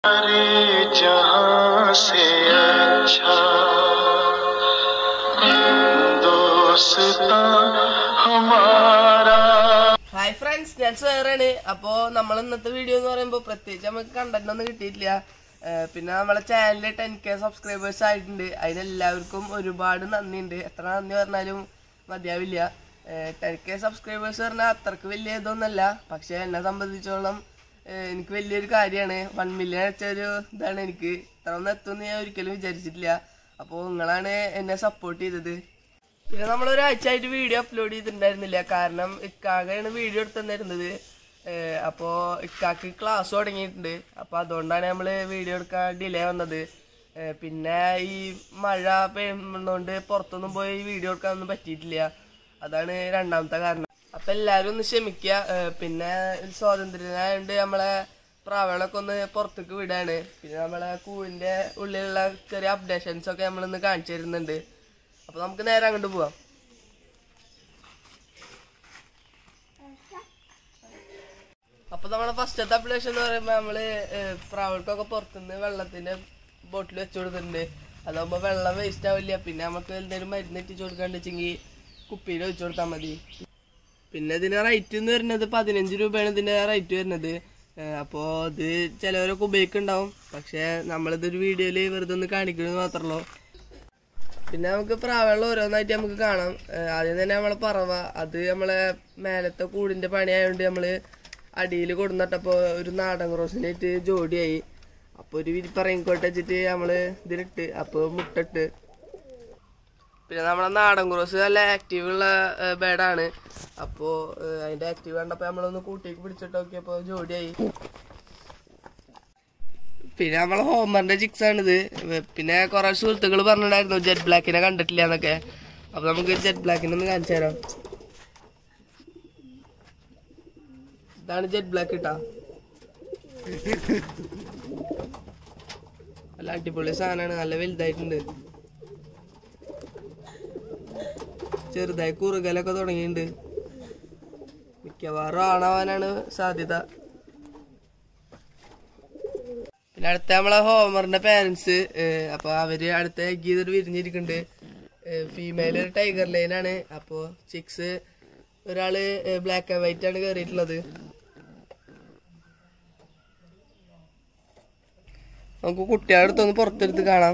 सारे जहां से अच्छा हिंदुस्तान हमारा ഹായ് ഫ്രണ്ട്സ് ഞാൻ സാറാണ് അപ്പോ നമ്മൾ ഇന്നത്തെ വീഡിയോ എന്ന് പറയുമ്പോൾ പ്രത്യേകിച്ച് നമുക്ക് കണ്ടന്റ് ഒന്നും കിട്ടിയിട്ടില്ല ഏഹ് പിന്നെ നമ്മളെ ചാനലിൽ ടെൻ കെ സബ്സ്ക്രൈബേഴ്സ് ആയിട്ടുണ്ട് അതിനെല്ലാവർക്കും ഒരുപാട് നന്ദിയുണ്ട് എത്ര നന്ദി പറഞ്ഞാലും മതിയാവില്ല ടെൻ കെ സബ്സ്ക്രൈബേഴ്സ് പറഞ്ഞാൽ അത്രക്ക് വലിയ ഇതൊന്നല്ല പക്ഷെ എന്നെ സംബന്ധിച്ചോളം ഏഹ് എനിക്ക് വലിയൊരു കാര്യമാണ് വൺ മില്യൺ വെച്ചൊരു ഇതാണ് എനിക്ക് ഇത്ര ഒന്നും എത്തുമെന്ന് ഞാൻ ഒരിക്കലും വിചാരിച്ചിട്ടില്ല അപ്പോൾ നിങ്ങളാണ് എന്നെ സപ്പോർട്ട് ചെയ്തത് പിന്നെ നമ്മൾ ഒരാഴ്ച ആയിട്ട് വീഡിയോ അപ്ലോഡ് ചെയ്തിട്ടുണ്ടായിരുന്നില്ല കാരണം ഇക്കാകയാണ് വീഡിയോ എടുത്തിരുന്നത് അപ്പോ ഇക്കാക്ക് ക്ലാസ് തുടങ്ങിയിട്ടുണ്ട് അപ്പൊ അതുകൊണ്ടാണ് നമ്മൾ വീഡിയോ എടുക്കാൻ ഡിലേ വന്നത് ഏഹ് പിന്നെ ഈ മഴ പെയ്യുന്നതുകൊണ്ട് പുറത്തൊന്നും പോയി വീഡിയോ എടുക്കാനൊന്നും പറ്റിയിട്ടില്ല അതാണ് രണ്ടാമത്തെ കാരണം അപ്പൊ എല്ലാരും ഒന്ന് ക്ഷമിക്കുക ഏഹ് പിന്നെ സ്വാതന്ത്ര്യനായോണ്ട് നമ്മളെ പ്രാവളൊക്കെ ഒന്ന് പുറത്തേക്ക് വിടാണ് പിന്നെ നമ്മളെ കൂവിന്റെ ഉള്ളിലുള്ള ചെറിയ അപ്ഡേഷൻസ് ഒക്കെ നമ്മളിന്ന് കാണിച്ചു തരുന്നുണ്ട് അപ്പൊ നമുക്ക് നേരെ അങ്ങോട്ട് പോവാം അപ്പൊ നമ്മളെ ഫസ്റ്റത്തെ അപ്ഡേഷൻ എന്ന് പറയുമ്പോ നമ്മള് ഏഹ്, പ്രാവൾക്കൊക്കെ പുറത്തുനിന്ന് വെള്ളത്തിന്റെ ബോട്ടിൽ വെച്ചു കൊടുത്തിട്ടുണ്ട് അതാകുമ്പോ വെള്ളം വേസ്റ്റ് ആവില്ല പിന്നെ നമുക്ക് എന്തെങ്കിലും മരുന്ന് എത്തിച്ചു കൊടുക്കാണ്ട് വെച്ചെങ്കിൽ കുപ്പിയിൽ വെച്ചു കൊടുത്താൽ മതി പിന്നെ ഇതിന് റേറ്റ് എന്ന് വരുന്നത് പതിനഞ്ച് രൂപയാണ് ഇതിന്റെ റേറ്റ് വരുന്നത് ഏഹ് അപ്പോ ഇത് ചിലവരൊക്കെ ഉപയോഗിക്കുന്നുണ്ടാവും പക്ഷെ നമ്മളിതൊരു വീഡിയോയില് വെറുതെ ഒന്ന് കാണിക്കുന്നത് മാത്രമല്ലോ പിന്നെ നമുക്ക് പ്രാവെള്ളം ഓരോന്നായിട്ട് നമുക്ക് കാണാം ഏഹ് ആദ്യം തന്നെ നമ്മളെ പറവ അത് നമ്മളെ മേലത്തെ കൂടിന്റെ പണിയായോണ്ട് നമ്മള് അടിയിൽ കൊടുന്നിട്ടപ്പോ ഒരു നാടൻ ക്രോസിനായിട്ട് ജോഡിയായി അപ്പൊ ഒരു വിരിപ്പറങ്ങിക്കോട്ടെ വെച്ചിട്ട് നമ്മള് ഇതിലിട്ട് അപ്പൊ മുട്ടിട്ട് പിന്നെ നമ്മളെ നാടൻ ക്രോസ് നല്ല ആക്റ്റീവ് ഉള്ള ബേഡാണ് അപ്പോ ഏഹ് അതിന്റെ ആക്റ്റീവ് കണ്ടപ്പോ നമ്മളൊന്ന് കൂട്ടിക്ക് പിടിച്ചിട്ട് നോക്കിയപ്പോ ജോഡിയായി പിന്നെ നമ്മളെ ഹോമറിന്റെ ചിക്സ് ആണിത് പിന്നെ കുറെ സുഹൃത്തുക്കൾ പറഞ്ഞിട്ടുണ്ടായിരുന്നു ജെറ്റ് ബ്ലാക്കിനെ കണ്ടിട്ടില്ല എന്നൊക്കെ അപ്പൊ നമുക്ക് ജെറ്റ് ബ്ലാക്കിനെ ഒന്ന് കാണിച്ചു തരാം ഇതാണ് ജെറ്റ് ബ്ലാക്ക് ഇട്ടാ നല്ല അടിപൊളി സാധനമാണ് നല്ല വലുതായിട്ടുണ്ട് ചെറുതായി കുറുകലൊക്കെ തുടങ്ങിയിട്ടുണ്ട് മിക്കവാറും ആണാവാനാണ് സാധ്യത പിന്നെ അടുത്ത നമ്മളെ ഹോമറിന്റെ പാരന്റ്സ് അപ്പൊ അവര് അടുത്ത എഗ് ചെയ്തിട്ട് വിരിഞ്ഞിരിക്കുന്നുണ്ട് ഫീമെയിൽ ഒരു ടൈഗർ ലൈൻ ആണ് അപ്പോ ചിക്സ് ഒരാള് ബ്ലാക്ക് ആൻഡ് വൈറ്റ് ആണ് കയറിയിട്ടുള്ളത് നമുക്ക് കുട്ടികളുടെ അടുത്തൊന്ന് പുറത്തെടുത്ത് കാണാം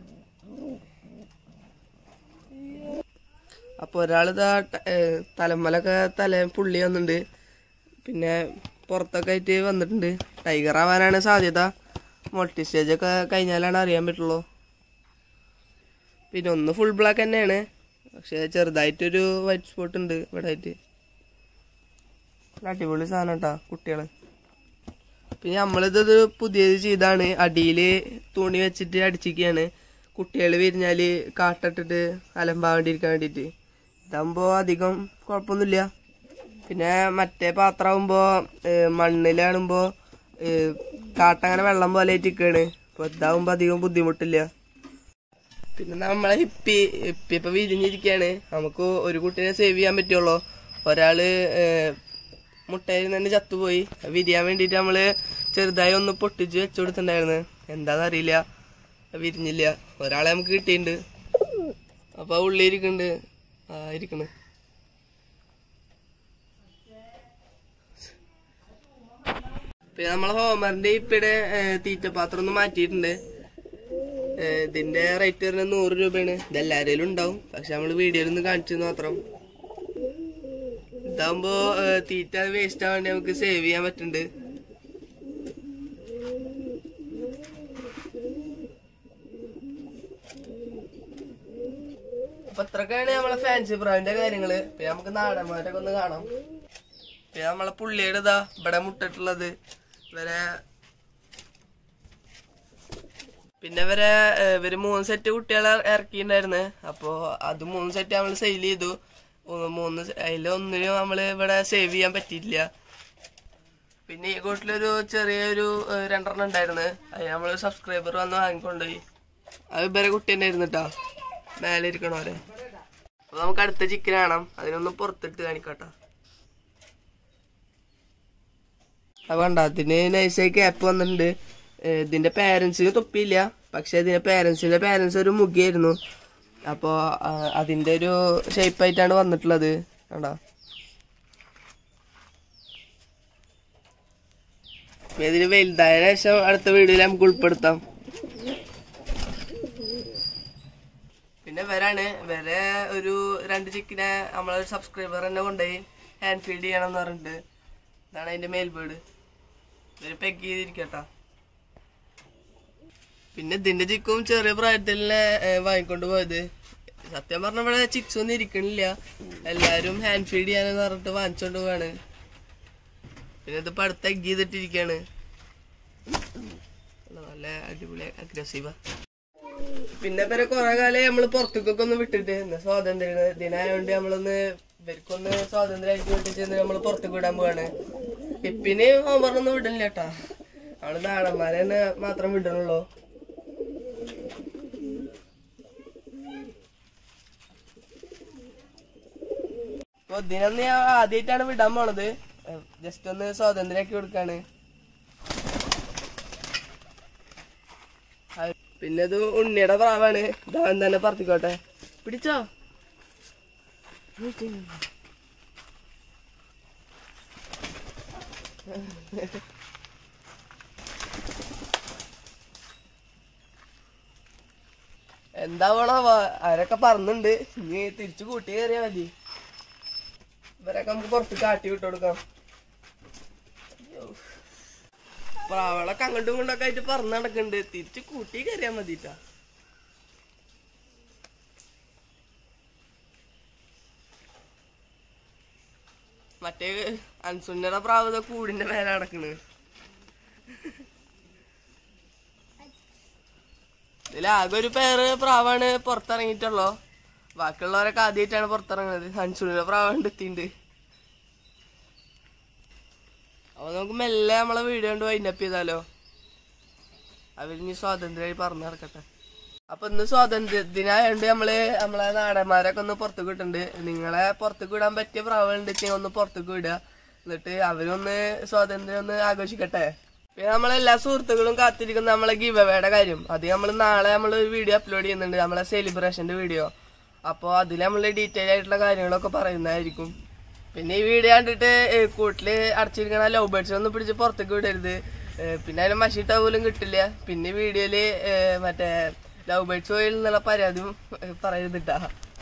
അപ്പൊ ഒരാളിതാ ട- ഏഹ് തലമ്മലൊക്കെ തല പുള്ളി വന്നിട്ടുണ്ട് പിന്നെ പുറത്തൊക്കെ ആയിട്ട് വന്നിട്ടുണ്ട് ടൈഗർ ആവാനാണ് സാധ്യത മൾട്ടി സ്റ്റേജ് ഒക്കെ കഴിഞ്ഞാലാണ് അറിയാൻ പറ്റുള്ളൂ പിന്നെ ഒന്ന് ഫുൾ ബ്ലാക്ക് തന്നെയാണ് പക്ഷെ ചെറുതായിട്ടൊരു വൈറ്റ് സ്പോട്ട് ഉണ്ട് ഇവിടെ ആയിട്ട് നല്ല അടിപൊളി സാധനം കേട്ടാ കുട്ടികള് പിന്നെ നമ്മളിത് പുതിയത് ചെയ്താണ് അടിയില് തുണി വെച്ചിട്ട് അടിച്ചിരിക്കുകയാണ് കുട്ടികൾ വിരിഞ്ഞാല് കാട്ടിട്ടിട്ട് അലമ്പാവേണ്ടിയിരിക്കാൻ വേണ്ടിയിട്ട് ഇതാകുമ്പോ അധികം കുഴപ്പമൊന്നുമില്ല പിന്നെ മറ്റേ പാത്രമാകുമ്പോ മണ്ണിലാണുമ്പോ ഏഹ്, കാട്ടങ്ങനെ വെള്ളം പോലെ ഇരിക്കാണ് അപ്പൊ ഇതാവുമ്പോ അധികം ബുദ്ധിമുട്ടില്ല പിന്നെ നമ്മളെ ഹിപ്പി ഹിപ്പി ഇപ്പൊ വിരിഞ്ഞിരിക്കാണ് നമുക്ക് ഒരു കുട്ടീനെ സേവ് ചെയ്യാൻ പറ്റുള്ളൂ ഒരാള് ഏഹ്, മുട്ടയിൽ തന്നെ ചത്തുപോയി അത് വിരിയാൻ വേണ്ടിട്ട് നമ്മള് ചെറുതായി ഒന്ന് പൊട്ടിച്ച് വെച്ചു കൊടുത്തിട്ടുണ്ടായിരുന്നു എന്താന്ന് അറിയില്ല അത് വിരിഞ്ഞില്ല ഒരാളെ നമുക്ക് കിട്ടിയിട്ടുണ്ട് അപ്പൊ ആ ഉള്ളി ഇരിക്കുന്നുണ്ട് ആ ഇരിക്കണ് പിന്നെ നമ്മളെ ഹോമറിന്റെ ഇപ്പയുടെ തീറ്റപാത്രം ഒന്ന് മാറ്റിയിട്ടുണ്ട് ഏഹ് ഇതിന്റെ റേറ്റ് വരുന്നത് നൂറ് രൂപയാണ് ഇത് എല്ലാവരും ഉണ്ടാവും പക്ഷെ നമ്മള് വീഡിയോയിൽ ഒന്ന് കാണിച്ചു മാത്രം ഇതാകുമ്പോ ഏഹ് തീറ്റ വേസ്റ്റ് ആവാണ്ട് നമുക്ക് സേവ് ചെയ്യാൻ പറ്റുന്നുണ്ട് അപ്പൊ അത്രക്കാണ് നമ്മളെ ഫാൻസി ബ്രാൻഡിന്റെ കാര്യങ്ങള് പിന്നെ നമുക്ക് നാടന്മാരൊക്കെ ഒന്ന് കാണാം പിന്നെ നമ്മളെ പുള്ളിയുടെ ഇതാ ഇവിടെ മുട്ടിട്ടുള്ളത് ഇവരെ പിന്നെ ഇവരെ ഏഹ് ഇവര് മൂന്ന് സെറ്റ് കുട്ടികളെ ഇറക്കിയിട്ടുണ്ടായിരുന്നു അപ്പോ അത് മൂന്ന് സെറ്റ് നമ്മൾ സെയിൽ ചെയ്തു മൂന്ന് മൂന്ന് സെ- അതില് ഒന്നിനും നമ്മള് ഇവിടെ സേവ് ചെയ്യാൻ പറ്റിയിട്ടില്ല പിന്നെ ഈ കൂട്ടിലൊരു ചെറിയൊരു ഏഹ് രണ്ടെണ്ണം ഉണ്ടായിരുന്നു അത് നമ്മള് സബ്സ്ക്രൈബർ വന്ന് വാങ്ങിക്കൊണ്ടുപോയി അത് ഇവരെ കുട്ടി തന്നെ ഇരുന്നിട്ടാ മേലെ ഇരിക്കണോരെ അപ്പൊ നമുക്ക് അടുത്ത ചിക്കൻ കാണാം അതിനൊന്ന് പുറത്തിട്ട് കാണിക്കട്ടോ അത് വേണ്ട അതിന് നൈസായി ക്യാപ്പ് വന്നിട്ടുണ്ട് ഏഹ് ഇതിന്റെ പേരൻസിന് തൊപ്പിയില്ല പക്ഷെ ഇതിന്റെ പേരൻസിന്റെ പേരൻസ് ഒരു മുഖിയായിരുന്നു അപ്പോ ആ, അതിന്റെ ഒരു ഷേപ്പ് ആയിട്ടാണ് വന്നിട്ടുള്ളത് കണ്ടോ ഇനി ഇതിന് വലുതായ ശേഷം അടുത്ത വീഡിയോയിൽ നമുക്ക് ഉൾപ്പെടുത്താം പിന്നെ വരാണ് വരെ ഒരു രണ്ട് ചിക്കനെ നമ്മളെ സബ്സ്ക്രൈബർ തന്നെ കൊണ്ടുപോയി ഹാൻഡ് ഫീഡ് ചെയ്യണം എന്ന് പറഞ്ഞിട്ട് ഇതാണ് അതിന്റെ മേൽബേഡ് ഇവര് പെഗ് ചെയ്തിരിക്കട്ടാ പിന്നെ ഇതിന്റെ ചിക്കും ചെറിയ പ്രായത്തിൽ തന്നെ വാങ്ങിക്കൊണ്ട് പോയത് സത്യം പറഞ്ഞ ഇവിടെ ചിക്സ് ഒന്നും ഇരിക്കണില്ല എല്ലാരും ഹാൻഡ് ഫീഡ് ചെയ്യാനെന്ന് പറഞ്ഞിട്ട് വാങ്ങിച്ചോണ്ട് പോവാണ് പിന്നെ ഇതിപ്പോ അടുത്ത് എഗ് ചെയ്തിട്ടിരിക്കാണ് നല്ല അടിപൊളി അഗ്രസീവ പിന്നെ ഇവരെ കൊറേ കാലം നമ്മള് പുറത്തേക്കൊക്കെ ഒന്ന് വിട്ടിട്ട് ഇന്ന് സ്വാതന്ത്ര്യ ദിനായോണ്ട് നമ്മളൊന്ന് ഇവർക്കൊന്ന് സ്വാതന്ത്ര്യമായിട്ട് വിട്ടിട്ട് നമ്മള് പുറത്തേക്ക് വിടാൻ പോവാണ് ഇപ്പിന് ഹോംവർക്കൊന്നും വിടണില്ല കേട്ടാ നമ്മള് നാടന്മാരെ തന്നെ മാത്രം വിടണുള്ളൂ അപ്പൊ ഇതിനൊന്ന് ഞാൻ ആദ്യമായിട്ടാണ് വിടാൻ പോണത് ജസ്റ്റ് ഒന്ന് സ്വാതന്ത്ര്യമാക്കി കൊടുക്കാണ് അത് പിന്നെ ഇത് ഉണ്ണിയുടെ പ്രാവാണ് ഇതവൻ തന്നെ പറത്തിക്കോട്ടെ പിടിച്ചോ എന്താ വേണോ അവരൊക്കെ പറഞ്ഞിട്ടുണ്ട് ഇനി തിരിച്ചു കൂട്ടി കയറിയാ മതി ഇവരൊക്കെ നമുക്ക് പുറത്ത് കാട്ടി വിട്ടു കൊടുക്കാം പ്രാവളൊക്കെ അങ്ങോട്ടും ഇങ്ങോട്ടൊക്കെ ആയിട്ട് പറന്ന് നടക്കുന്നുണ്ട് തിരിച്ച് കൂട്ടി കയറിയാ മതിട്ടാ മറ്റേ അൻസുന്നയുടെ പ്രാവ് ഇതാ കൂടിന്റെ മേലെ നടക്കണ് ഇതിലാകെ ഒരു പേര് പ്രാവാണ് പുറത്തിറങ്ങിയിട്ടുള്ളോ ബാക്കിയുള്ളവരൊക്കെ ആദ്യമായിട്ടാണ് പുറത്തിറങ്ങുന്നത് അൻസുണിയുടെ പ്രാവാണ്ട് എത്തിയിട്ടുണ്ട് അപ്പൊ നമുക്ക് മെല്ലെ നമ്മളെ വീഡിയോ കൊണ്ട് വൈൻഡപ്പ് ചെയ്താലോ അവരിനി സ്വാതന്ത്ര്യമായി പറഞ്ഞു നടക്കട്ടെ അപ്പൊ ഇന്ന് സ്വാതന്ത്ര്യ ദിനായോണ്ട് നമ്മള് നമ്മളെ നാടന്മാരൊക്കെ ഒന്ന് പുറത്തേക്ക് വിട്ടുണ്ട് നിങ്ങളെ പുറത്തേക്ക് വിടാൻ പറ്റിയ പ്രാവുകളുണ്ട് വെച്ചാൽ ഒന്ന് പുറത്തേക്ക് വിടുക എന്നിട്ട് അവരൊന്ന് സ്വാതന്ത്ര്യം ഒന്ന് ആഘോഷിക്കട്ടെ പിന്നെ നമ്മളെല്ലാ സുഹൃത്തുക്കളും കാത്തിരിക്കുന്ന നമ്മളെ ഗിവ് അവയുടെ കാര്യം അത് നമ്മൾ നാളെ നമ്മൾ ഒരു വീഡിയോ അപ്ലോഡ് ചെയ്യുന്നുണ്ട് നമ്മളെ സെലിബ്രേഷന്റെ വീഡിയോ അപ്പോൾ അതിൽ നമ്മൾ ഡീറ്റെയിൽ ആയിട്ടുള്ള കാര്യങ്ങളൊക്കെ പറയുന്നതായിരിക്കും പിന്നെ ഈ വീഡിയോ കണ്ടിട്ട് ഏഹ്, കൂട്ടില് അടച്ചിരിക്കണ ലവ് ബേർഡ്സ് ഒന്നും പിടിച്ച് പുറത്തേക്ക് വിടരുത് ഏഹ്, പിന്നെ അതിന് മഷിട്ട പോലും കിട്ടില്ല പിന്നെ വീഡിയോയില് ഏഹ്, മറ്റേ ലവ് ബേർഡ്സ് ഓയിൽ എന്നുള്ള പരാതിയും ഏഹ്, പറയരുതിട്ടാ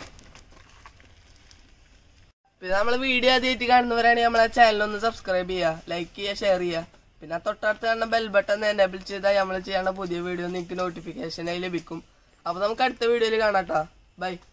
പിന്നെ നമ്മളെ വീഡിയോ ആദ്യമായിട്ട് കാണുന്നവരാണെങ്കിൽ നമ്മളെ ചാനൽ ഒന്ന് സബ്സ്ക്രൈബ് ചെയ്യുക ലൈക്ക് ചെയ്യുക ഷെയർ ചെയ്യുക പിന്നെ ആ തൊട്ടടുത്ത് കാണുന്ന ബെൽ ബട്ടൺ എനേബിൾ ചെയ്താൽ നമ്മൾ ചെയ്യുന്ന പുതിയ വീഡിയോ നിങ്ങൾക്ക് നോട്ടിഫിക്കേഷനായി ലഭിക്കും അപ്പൊ നമുക്ക് അടുത്ത വീഡിയോയിൽ കാണാട്ടാ ബൈ